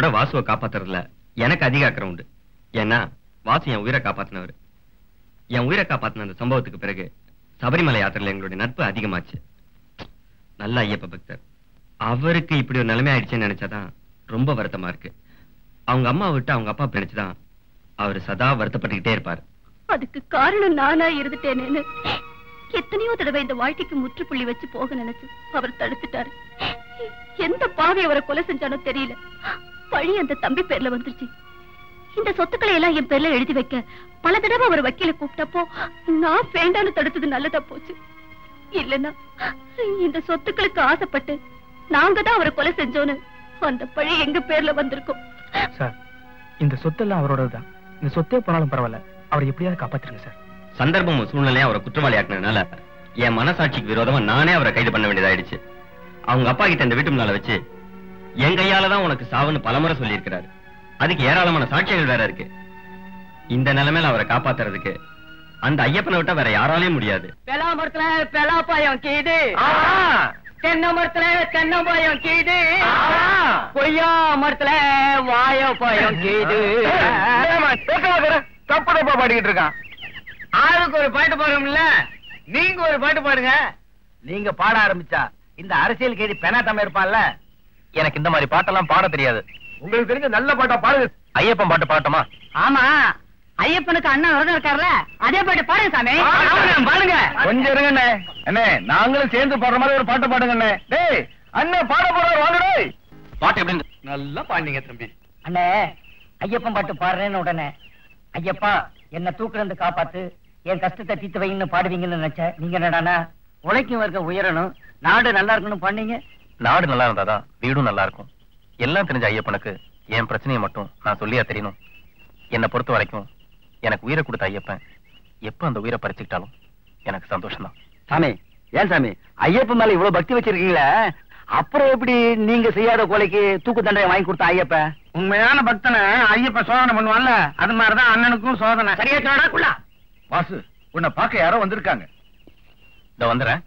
வாசுவை காப்பாத்துறதுல எனக்கு அதிக அக்கறை உண்டு ஏன்னா வாசு என் உயிரை காப்பாத்தினவர் என் உயிரை காப்பாத்தின அந்த சம்பவத்துக்கு பிறகு சபரிமலை யாத்திரையில எங்களுடைய நட்பு அதிகமாச்சு நல்ல ஐயப்ப பக்தர் அவருக்கு இப்படி ஒரு நிலைமை ஆயிடுச்சுன்னு நினைச்சாதான் ரொம்ப வருத்தமா இருக்கு அவங்க அம்மா விட்டு அவங்க அப்பா அப்படி நினைச்சுதான் அவர் சதா வருத்தப்பட்டுக்கிட்டே இருப்பார் அதுக்கு காரணம் நானா இருந்துட்டேனேன்னு எத்தனையோ தடவை இந்த வாழ்க்கைக்கு முற்றுப்புள்ளி வச்சு போக நினைச்சு அவர் தடுத்துட்டாரு எந்த பாவை அவரை கொலை செஞ்சானோ தெரியல பழி அந்த தம்பி பேர்ல வந்துருச்சு இந்த சொத்துக்களை எல்லாம் என் பேர்ல எழுதி வைக்க பல தடவை அவர் வக்கீல கூப்பிட்டப்போ நான் வேண்டான்னு தடுத்தது நல்லதா போச்சு இல்லன்னா இந்த சொத்துக்களுக்கு ஆசைப்பட்டு நாங்க தான் அவரை கொலை செஞ்சோன்னு அந்த பழி எங்க பேர்ல வந்திருக்கும் சார் இந்த சொத்தெல்லாம் அவரோடதுதான் இந்த சொத்தே போனாலும் பரவாயில்ல அவரை எப்படியாவது காப்பாத்துருங்க சார் சந்தர்ப்பமும் சூழ்நிலையும் அவரை குற்றவாளி ஆக்குனதுனால என் மனசாட்சிக்கு விரோதமா நானே அவரை கைது பண்ண வேண்டியதாயிடுச்சு அவங்க அப்பா கிட்ட இந்த வீட்டு முன்னால வச்சு என் கையால தான் உனக்கு சாவுன்னு பலமுறை சொல்லியிருக்கிறாரு அதுக்கு ஏராளமான சாட்சிகள் வேற இருக்கு இந்த நிலைமையில அவரை காப்பாத்துறதுக்கு அந்த ஐயப்பனை விட்டா வேற யாராலையும் முடியாது பெலா மரத்துல பெலாப்பாயம் கீது தென்னை மரத்துல தென்னம்பாயம் கீது கொய்யா மரத்துல வாழைப்பாயம் கீது தப்பு தப்பா பாடிக்கிட்டு இருக்கான் ஆளுக்கு ஒரு பாட்டு பாடும்ல நீங்க ஒரு பாட்டு பாடுங்க நீங்க பாட ஆரம்பிச்சா இந்த அரசியல் கேடி பெனாத்தம இருப்பான்ல எனக்கு இந்த மாதிரி பாட்டெல்லாம் பாட தெரியாது உங்களுக்கு தெரிஞ்ச நல்ல பாட்டா பாடுங்க ஐயப்பன் பாட்டு பாட்டமா ஆமா ஐயப்பனுக்கு அண்ணன் விரதம் இருக்காருல்ல அதே பாட்டு பாடுங்க சாமி பாடுங்க கொஞ்சம் இருங்கண்ணே அண்ணே நாங்களும் சேர்ந்து பாடுற மாதிரி ஒரு பாட்டு பாடுங்கண்ணே டேய் அண்ணன் பாட போறாரு வாங்க டேய் பாட்டு எப்படி நல்லா பாடினீங்க தம்பி அண்ணே ஐயப்பன் பாட்டு பாடுறேன்னு உடனே ஐயப்பா என்ன தூக்குல இருந்து காப்பாத்து என் கஷ்டத்தை தீத்து வைன்னு பாடுவீங்கன்னு நினைச்சேன் நீங்க என்னடானா உழைக்கும் வர்க்க உயரணும் நாடு நல்லா இருக்கணும் பண்ணீங்க நாடு நல்லா இருந்தாதான் வீடும் நல்லா இருக்கும் எல்லாம் தெரிஞ்ச ஐயப்பனுக்கு என் பிரச்சனையை மட்டும் நான் சொல்லியா தெரியணும் என்னை பொறுத்த வரைக்கும் எனக்கு உயிரை கொடுத்த ஐயப்பன் எப்ப அந்த உயிரை பறிச்சுக்கிட்டாலும் எனக்கு சந்தோஷம் தான் சாமி ஏன் சாமி ஐயப்பன் மேல இவ்வளவு பக்தி வச்சிருக்கீங்களே அப்புறம் எப்படி நீங்க செய்யாத கொலைக்கு தூக்கு தண்டனை வாங்கி கொடுத்த ஐயப்பன் உண்மையான பக்தனை ஐயப்பன் சோதனை பண்ணுவான்ல அது மாதிரிதான் அண்ணனுக்கும் சோதனை சரியா சொல்லடா குள்ளா வாசு உன்னை பார்க்க யாரோ வந்திருக்காங்க இந்த வந்துறேன்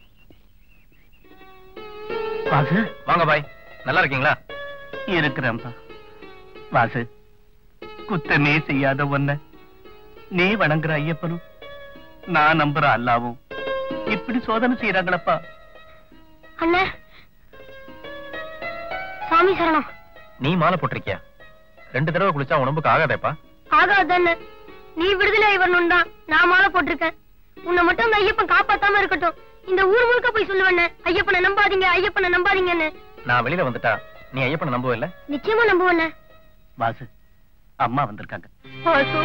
வாசு வாங்க பாய் நல்லா இருக்கீங்களா இருக்கிறேன்ப்பா வாசு குத்தமே செய்யாத ஒன்ன நீ வணங்குற ஐயப்பனும் நான் நம்புற அல்லாவும் இப்படி சோதனை செய்யறாங்களப்பா அண்ணே சாமி சரணம் நீ மாலை போட்டிருக்கியா ரெண்டு தடவை குளிச்சா உடம்புக்கு ஆகாதேப்பா ஆகாதானே நீ விடுதலை வரணும் தான் நான் மாலை போட்டிருக்கேன் உன்னை மட்டும் அந்த ஐயப்பன் காப்பாத்தாம இருக்கட்டும் இந்த ஊர் முழுக்க போய் சொல்லுவேன்னு ஐயப்பனை நம்பாதீங்க ஐயப்பனை நம்பாதீங்கன்னு நான் வெளியில வந்துட்டா நீ ஐயப்பனை நம்புவல்ல நிச்சயமா நம்புவேண்ணே வாசு அம்மா வந்திருக்காங்க வாசு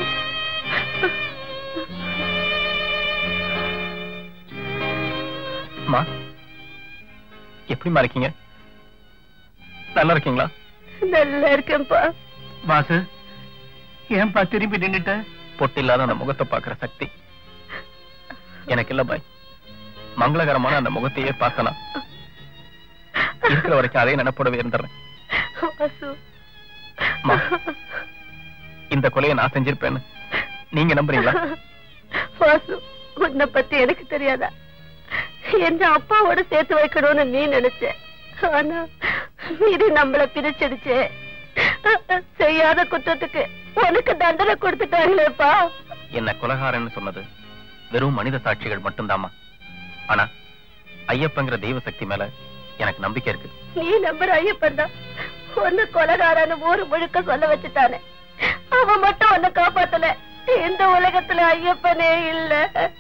அம்மா எப்படிமா இருக்கீங்க நல்லா இருக்கீங்களா நல்லா இருக்கேன்ப்பா வாசு ஏன்பா திரும்பி நின்னுட்ட பொட்டு இல்லாத அந்த முகத்தை பாக்குற சக்தி எனக்கு இல்ல பாய் மங்களகரமான அந்த முகத்தையே பார்த்தனா இருக்கிற வரைக்கும் அதே நினைப்போடவே இருந்துடுறேன் வாசு அம்மா, இந்த கொலையை நான் செஞ்சிருப்பேன்னு நீங்க நம்புறீங்களா வாசு உன்னை பத்தி எனக்கு தெரியாதா என் அப்பாவோட சேர்த்து வைக்கணும்னு நீ நினைச்ச ஆனா இது நம்மள பிரிச்சிடுச்சே செய்யாத குற்றத்துக்கு உனக்கு தண்டனை கொடுத்துட்டாங்களேப்பா என்ன கொலகாரன்னு சொன்னது வெறும் மனித சாட்சிகள் மட்டும்தாம்மா ஆனா ஐயப்பங்கிற தெய்வ சக்தி மேல எனக்கு நம்பிக்கை இருக்கு நீ நம்புற ஐயப்பன் தான் ஒன்னு கொலகாரன்னு ஊரு முழுக்க சொல்ல வச்சுட்டானே அவன் மட்டும் உன்னை காப்பாத்தல இந்த உலகத்துல ஐயப்பனே இல்ல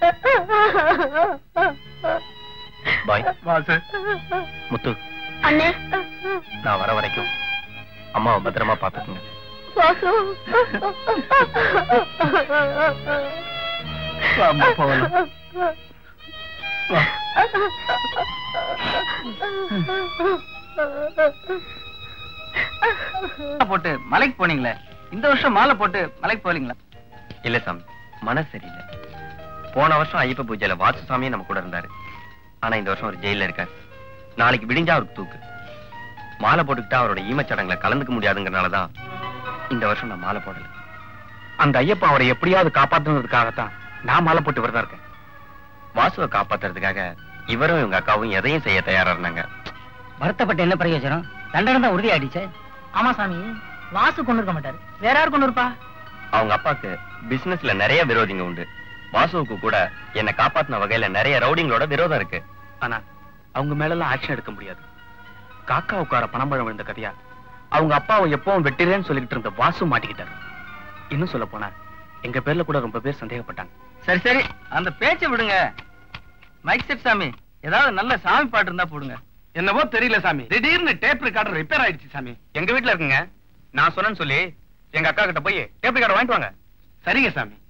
பாய் வாசு முத்து அண்ணே நான் வர வரைக்கும் அம்மாவை பத்திரமா பாத்துக்குங்க வாசு வாம்மா, போகலாம். வா. மாலை போட்டு மலைக்கு போனீங்களே இந்த வருஷம் மாலை போட்டு மலைக்கு போலீங்களா இல்ல சாமி மனசு சரியில்லை போன வருஷம் ஐயப்ப பூஜையில வாசு சாமியே நம்ம கூட இருந்தாரு ஆனா இந்த வருஷம் அவர் ஜெயில இருக்காரு நாளைக்கு விடிஞ்சா அவருக்கு தூக்கு மாலை போட்டுக்கிட்டா அவரோட ஈமச்சடங்குல கலந்துக்க முடியாதுங்கிறனாலதான் இந்த வருஷம் நான் மாலை போடல அந்த ஐயப்பன் அவரை எப்படியாவது காப்பாத்துனதுக்காகத்தான் நான் மாலை போட்டு வரதா இருக்கேன் வாசுவை காப்பாத்துறதுக்காக இவரும் இவங்க அக்காவும் எதையும் செய்ய தயாரா இருந்தாங்க வருத்தப்பட்ட என்ன பிரயோஜனம் தண்டனை தான் உறுதி ஆயிடுச்சே ஆமா சாமி வாசு கொண்டு இருக்க மாட்டாரு வேற யார் கொண்டு இருப்பா அவங்க அப்பாக்கு பிசினஸ்ல நிறைய விரோதிங்க உண்டு வாசுவுக்கு கூட என்னை காப்பாத்தின வகையில நிறைய ரவுடிங்களோட விரோதம் இருக்கு ஆனா அவங்க மேல எல்லாம் ஆக்ஷன் எடுக்க முடியாது காக்கா உட்கார பணம்பழம் விழுந்த கதையா அவங்க அப்பாவை எப்பவும் வெட்டிறேன்னு சொல்லிட்டு இருந்த வாசு மாட்டிக்கிட்டாரு இன்னும் சொல்ல போனா எங்க பேர்ல கூட ரொம்ப பேர் சந்தேகப்பட்டாங்க சரி சரி அந்த பேச்சை விடுங்க மைக் செட் சாமி ஏதாவது நல்ல சாமி பாட்டு இருந்தா போடுங்க என்னவோ தெரியல சாமி திடீர்னு டேப் ரெக்கார்டர் ரிப்பேர் ஆயிடுச்சு சாமி எங்க வீட்டுல இருக்குங்க நான் சொன்னேன்னு சொல்லி எங்க அக்கா கிட்ட போய் டேப் கார்டு வாங்கிட்டு வாங்க சரிங்க சாமி